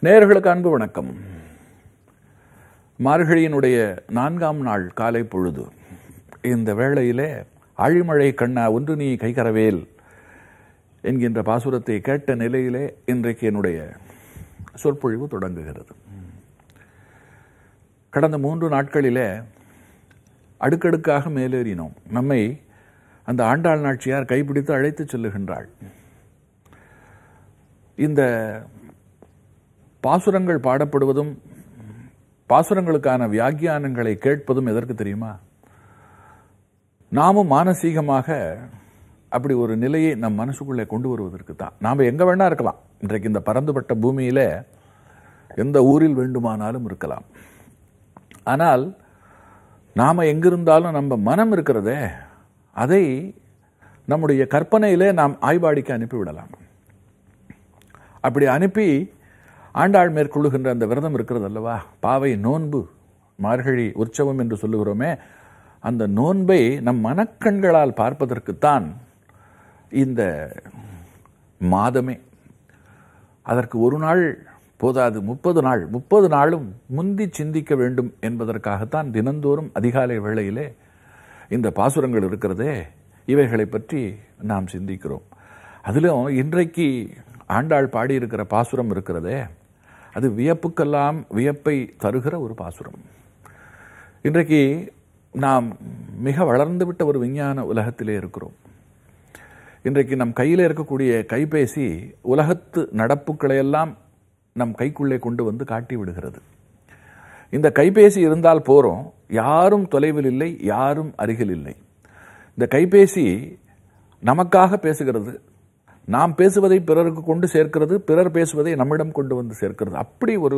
நேயர்களுக்கு அன்பு வணக்கம் மார்கழியினுடைய நான்காம் நாள் காலை பொழுது இந்த வேளையிலே ஆழிமழை கண்ணா ஒன்று நீ கைகரவேல் என்கின்ற பாசுரத்தை கேட்ட நிலையிலே இன்றைக்கு என்னுடைய சொற்பொழிவு தொடங்குகிறது கடந்த மூன்று நாட்களிலே அடுக்கடுக்காக மேலேறினோம் நம்மை அந்த ஆண்டாள் நாச்சியார் கைப்பிடித்து அழைத்துச் செல்லுகின்றாள் இந்த பாசுரங்கள் பாடப்படுவதும் பாசுரங்களுக்கான வியாக்கியானங்களை கேட்பதும் எதற்கு தெரியுமா நாமும் மானசீகமாக அப்படி ஒரு நிலையை நம் மனசுக்குள்ளே கொண்டு வருவதற்கு தான் நாம் எங்கே வேணா இருக்கலாம் இன்றைக்கு இந்த பறந்துபட்ட பூமியில் எந்த ஊரில் வேண்டுமானாலும் இருக்கலாம் ஆனால் நாம் எங்கிருந்தாலும் நம்ம மனம் இருக்கிறதே அதை நம்முடைய கற்பனையிலே நாம் ஆய்வாடிக்கு அனுப்பிவிடலாம் அப்படி அனுப்பி ஆண்டாள் மேற்கொள்ளுகின்ற அந்த விரதம் இருக்கிறது அல்லவா பாவை நோன்பு மார்கழி உற்சவம் என்று சொல்லுகிறோமே அந்த நோன்பை நம் மனக்கண்களால் பார்ப்பதற்குத்தான் இந்த மாதமே அதற்கு ஒரு நாள் போதாது முப்பது நாள் முப்பது நாளும் முந்தி சிந்திக்க வேண்டும் என்பதற்காகத்தான் தினந்தோறும் அதிகாலை வேளையிலே இந்த பாசுரங்கள் இருக்கிறதே இவைகளை பற்றி நாம் சிந்திக்கிறோம் அதிலும் இன்றைக்கு ஆண்டாள் பாடியிருக்கிற பாசுரம் இருக்கிறதே அது வியப்புக்கெல்லாம் வியப்பை தருகிற ஒரு பாசுரம் இன்றைக்கு நாம் மிக வளர்ந்துவிட்ட ஒரு விஞ்ஞான உலகத்திலே இருக்கிறோம் இன்றைக்கு நம் கையில் இருக்கக்கூடிய கைபேசி உலகத்து நடப்புகளையெல்லாம் நம் கைக்குள்ளே கொண்டு வந்து காட்டி விடுகிறது இந்த கைபேசி இருந்தால் போகிறோம் யாரும் தொலைவில் இல்லை யாரும் அருகில் இல்லை இந்த கைபேசி நமக்காக பேசுகிறது நாம் பேசுவதை பிறருக்கு கொண்டு சேர்க்கிறது பிறர் பேசுவதை நம்மிடம் கொண்டு வந்து சேர்க்கிறது அப்படி ஒரு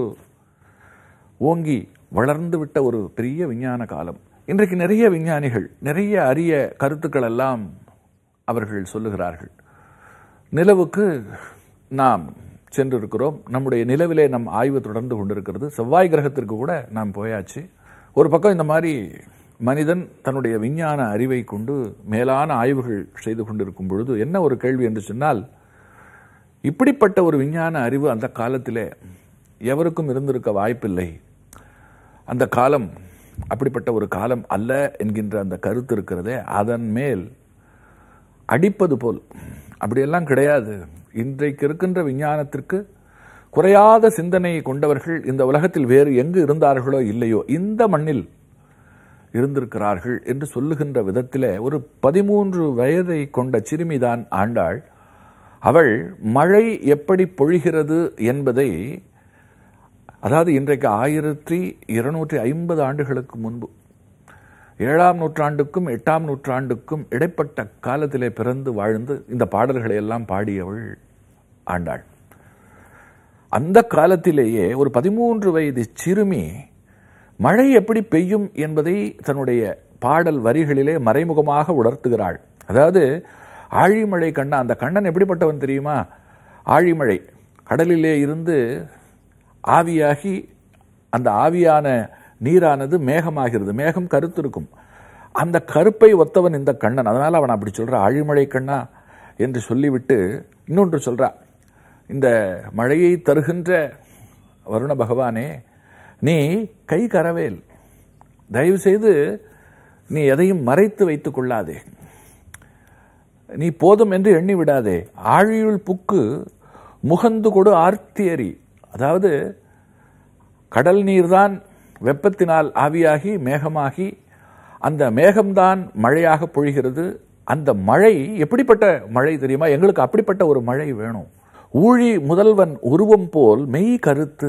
ஓங்கி வளர்ந்து விட்ட ஒரு பெரிய விஞ்ஞான காலம் இன்றைக்கு நிறைய விஞ்ஞானிகள் நிறைய அரிய கருத்துக்கள் எல்லாம் அவர்கள் சொல்லுகிறார்கள் நிலவுக்கு நாம் சென்றிருக்கிறோம் நம்முடைய நிலவிலே நம் ஆய்வு தொடர்ந்து கொண்டிருக்கிறது செவ்வாய் கிரகத்திற்கு கூட நாம் போயாச்சு ஒரு பக்கம் இந்த மாதிரி மனிதன் தன்னுடைய விஞ்ஞான அறிவை கொண்டு மேலான ஆய்வுகள் செய்து கொண்டிருக்கும் பொழுது என்ன ஒரு கேள்வி என்று சொன்னால் இப்படிப்பட்ட ஒரு விஞ்ஞான அறிவு அந்த காலத்திலே எவருக்கும் இருந்திருக்க வாய்ப்பில்லை அந்த காலம் அப்படிப்பட்ட ஒரு காலம் அல்ல என்கின்ற அந்த கருத்து இருக்கிறதே அதன் மேல் அடிப்பது போல் அப்படியெல்லாம் கிடையாது இன்றைக்கு இருக்கின்ற விஞ்ஞானத்திற்கு குறையாத சிந்தனையை கொண்டவர்கள் இந்த உலகத்தில் வேறு எங்கு இருந்தார்களோ இல்லையோ இந்த மண்ணில் இருந்திருக்கிறார்கள் என்று சொல்லுகின்ற விதத்திலே ஒரு பதிமூன்று வயதை கொண்ட சிறுமிதான் ஆண்டாள் அவள் மழை எப்படி பொழிகிறது என்பதை அதாவது இன்றைக்கு ஆயிரத்தி இருநூற்றி ஐம்பது ஆண்டுகளுக்கு முன்பு ஏழாம் நூற்றாண்டுக்கும் எட்டாம் நூற்றாண்டுக்கும் இடைப்பட்ட காலத்திலே பிறந்து வாழ்ந்து இந்த பாடல்களை எல்லாம் பாடியவள் ஆண்டாள் அந்த காலத்திலேயே ஒரு பதிமூன்று வயது சிறுமி மழை எப்படி பெய்யும் என்பதை தன்னுடைய பாடல் வரிகளிலே மறைமுகமாக உணர்த்துகிறாள் அதாவது ஆழிமழை கண்ணா அந்த கண்ணன் எப்படிப்பட்டவன் தெரியுமா ஆழிமழை கடலிலே இருந்து ஆவியாகி அந்த ஆவியான நீரானது மேகமாகிறது மேகம் கருத்து இருக்கும் அந்த கருப்பை ஒத்தவன் இந்த கண்ணன் அதனால் அவன் அப்படி சொல்கிறான் ஆழிமழை கண்ணா என்று சொல்லிவிட்டு இன்னொன்று சொல்கிறா இந்த மழையை தருகின்ற வருண பகவானே நீ கை கரவேல் தயவு செய்து நீ எதையும் மறைத்து வைத்துக் கொள்ளாதே நீ போதும் என்று எண்ணி விடாதே ஆழியுள் புக்கு முகந்து கொடு ஆர்த்தியறி அதாவது கடல் நீர்தான் வெப்பத்தினால் ஆவியாகி மேகமாகி அந்த மேகம்தான் மழையாக பொழிகிறது அந்த மழை எப்படிப்பட்ட மழை தெரியுமா எங்களுக்கு அப்படிப்பட்ட ஒரு மழை வேணும் ஊழி முதல்வன் உருவம் போல் மெய் கருத்து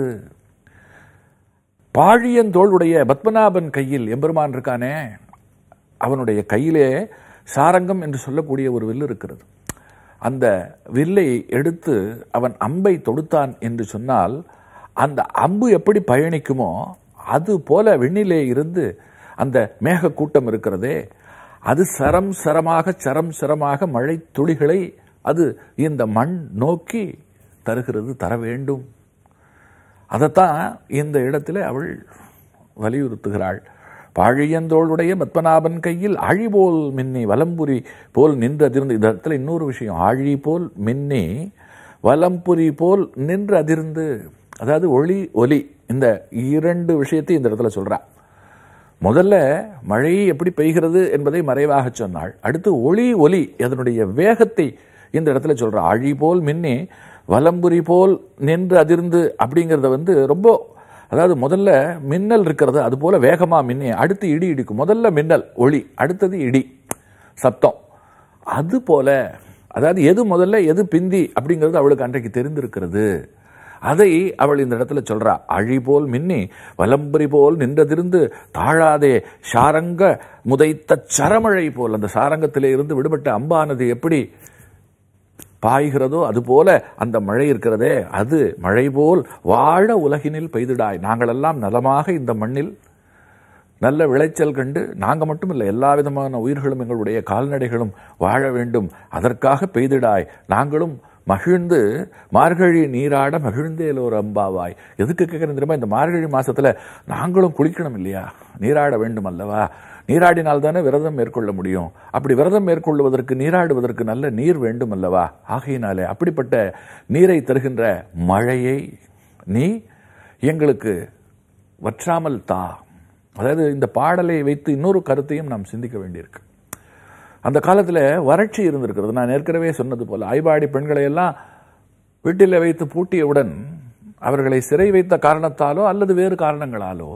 பாழியந்தோளுடைய பத்மநாபன் கையில் எம்பெருமான் இருக்கானே அவனுடைய கையிலே சாரங்கம் என்று சொல்லக்கூடிய ஒரு வில் இருக்கிறது அந்த வில்லை எடுத்து அவன் அம்பை தொடுத்தான் என்று சொன்னால் அந்த அம்பு எப்படி பயணிக்குமோ அது போல விண்ணிலே இருந்து அந்த மேக கூட்டம் இருக்கிறதே அது சரம் சரமாக சரம் சரமாக மழை துளிகளை அது இந்த மண் நோக்கி தருகிறது தர வேண்டும் அதைத்தான் இந்த இடத்துல அவள் வலியுறுத்துகிறாள் பாழியந்தோளுடைய பத்மநாபன் கையில் ஆழி போல் மின்னி வலம்புரி போல் நின்றதிர்ந்து இந்த இடத்துல இன்னொரு விஷயம் ஆழி போல் மின்னி வலம்புரி போல் நின்று அதிர்ந்து அதாவது ஒளி ஒலி இந்த இரண்டு விஷயத்தையும் இந்த இடத்துல சொல்றா முதல்ல மழை எப்படி பெய்கிறது என்பதை மறைவாக சொன்னாள் அடுத்து ஒளி ஒலி அதனுடைய வேகத்தை இந்த இடத்துல சொல்றா அழி போல் மின்னி வலம்புரி போல் நின்று அதிர்ந்து அப்படிங்கிறத வந்து ரொம்ப அதாவது முதல்ல மின்னல் இருக்கிறது அது போல வேகமா மின்னி அடுத்து இடி இடிக்கும் முதல்ல மின்னல் ஒளி அடுத்தது இடி சத்தம் அது போல அதாவது எது முதல்ல எது பிந்தி அப்படிங்கிறது அவளுக்கு அன்றைக்கு தெரிந்திருக்கிறது அதை அவள் இந்த இடத்துல சொல்றா அழி போல் மின்னி வலம்புரி போல் நின்றதிருந்து தாழாதே சாரங்க முதைத்த சரமழை போல் அந்த சாரங்கத்திலே இருந்து விடுபட்ட அம்பானது எப்படி பாய்கிறதோ அது போல அந்த மழை இருக்கிறதே அது மழை போல் வாழ உலகினில் பெய்திடாய் நாங்களெல்லாம் நலமாக இந்த மண்ணில் நல்ல விளைச்சல் கண்டு நாங்க மட்டும் இல்லை எல்லா விதமான உயிர்களும் எங்களுடைய கால்நடைகளும் வாழ வேண்டும் அதற்காக பெய்திடாய் நாங்களும் மகிழ்ந்து மார்கழி நீராட மகிழ்ந்தேலோர் அம்பாவாய் எதுக்கு கேட்கறேன் தெரியுமா இந்த மார்கழி மாசத்துல நாங்களும் குளிக்கணும் இல்லையா நீராட வேண்டும் அல்லவா நீராடினால் தானே விரதம் மேற்கொள்ள முடியும் அப்படி விரதம் மேற்கொள்வதற்கு நீராடுவதற்கு நல்ல நீர் வேண்டும் அல்லவா ஆகையினாலே அப்படிப்பட்ட நீரை தருகின்ற மழையை நீ எங்களுக்கு வற்றாமல் தா அதாவது இந்த பாடலை வைத்து இன்னொரு கருத்தையும் நாம் சிந்திக்க வேண்டியிருக்கு அந்த காலத்தில் வறட்சி இருந்திருக்கிறது நான் ஏற்கனவே சொன்னது போல ஆய்வாடி பெண்களை எல்லாம் வீட்டில் வைத்து பூட்டியவுடன் அவர்களை சிறை வைத்த காரணத்தாலோ அல்லது வேறு காரணங்களாலோ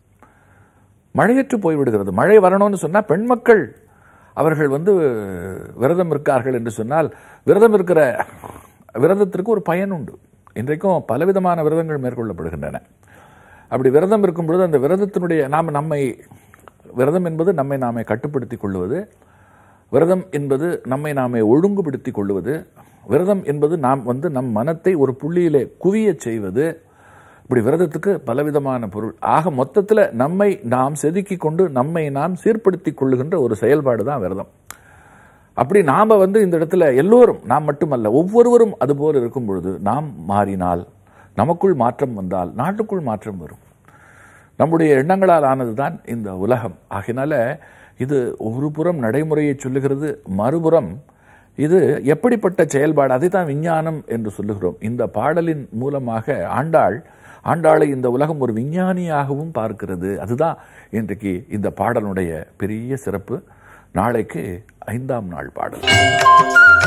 மழையற்று போய்விடுகிறது மழை வரணும்னு சொன்னால் பெண் மக்கள் அவர்கள் வந்து விரதம் இருக்கார்கள் என்று சொன்னால் விரதம் இருக்கிற விரதத்திற்கு ஒரு பயன் உண்டு இன்றைக்கும் பலவிதமான விரதங்கள் மேற்கொள்ளப்படுகின்றன அப்படி விரதம் இருக்கும் பொழுது அந்த விரதத்தினுடைய நாம் நம்மை விரதம் என்பது நம்மை நாமே கட்டுப்படுத்திக் கொள்வது விரதம் என்பது நம்மை நாமே ஒழுங்குபடுத்திக் கொள்வது விரதம் என்பது நாம் வந்து நம் மனத்தை ஒரு புள்ளியிலே குவியச் செய்வது இப்படி விரதத்துக்கு பலவிதமான பொருள் ஆக மொத்தத்தில் நம்மை நாம் செதுக்கி கொண்டு நம்மை நாம் சீர்படுத்திக் கொள்ளுகின்ற ஒரு செயல்பாடு தான் விரதம் அப்படி நாம வந்து இந்த இடத்துல எல்லோரும் நாம் மட்டுமல்ல ஒவ்வொருவரும் அதுபோல் இருக்கும் பொழுது நாம் மாறினால் நமக்குள் மாற்றம் வந்தால் நாட்டுக்குள் மாற்றம் வரும் நம்முடைய எண்ணங்களால் ஆனதுதான் இந்த உலகம் ஆகினால இது ஒரு புறம் நடைமுறையை சொல்லுகிறது மறுபுறம் இது எப்படிப்பட்ட செயல்பாடு அதை தான் விஞ்ஞானம் என்று சொல்லுகிறோம் இந்த பாடலின் மூலமாக ஆண்டாள் ஆண்டாளை இந்த உலகம் ஒரு விஞ்ஞானியாகவும் பார்க்கிறது அதுதான் இன்றைக்கு இந்த பாடலுடைய பெரிய சிறப்பு நாளைக்கு ஐந்தாம் நாள் பாடல்